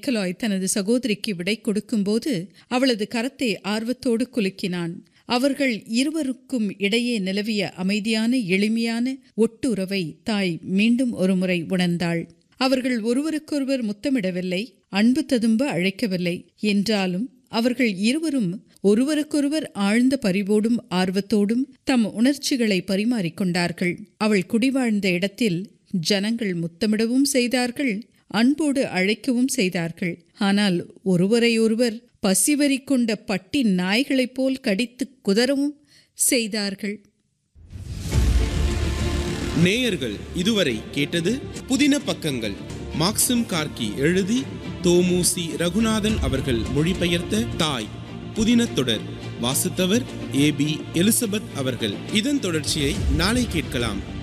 நிக்கலாய் தனது சகோதரிக்கு விடை கொடுக்கும்போது அவளது கரத்தை ஆர்வத்தோடு குலுக்கினான் அவர்கள் இருவருக்கும் இடையே நிலவிய அமைதியான எளிமையான ஒட்டுறவை தாய் மீண்டும் ஒருமுறை உணர்ந்தாள் அவர்கள் ஒருவருக்கொருவர் முத்தமிடவில்லை அன்பு ததும்ப அழைக்கவில்லை என்றாலும் அவர்கள் இருவரும் ஒருவருக்கொருவர் ஆழ்ந்த பரிவோடும் ஆர்வத்தோடும் தம் உணர்ச்சிகளை பரிமாறிக்கொண்டார்கள் அவள் குடிவாழ்ந்த இடத்தில் ஜனங்கள் முத்தமிடவும் செய்தார்கள் அன்போடு அழைக்கவும் செய்தார்கள் ஆனால் ஒருவரையொருவர் பசிவரி கொண்ட பட்டி நாய்களைப் போல் கடித்து குதறவும் செய்தார்கள் நேயர்கள் இதுவரை கேட்டது புதின பக்கங்கள் மாக்சிம் கார்கி எழுதி தோமுசி ரகுநாதன் அவர்கள் மொழிபெயர்த்த தாய் புதின தொடர் வாசித்தவர் ஏ பி எலிசபெத் அவர்கள் இதன் தொடர்ச்சியை நாளை கேட்கலாம்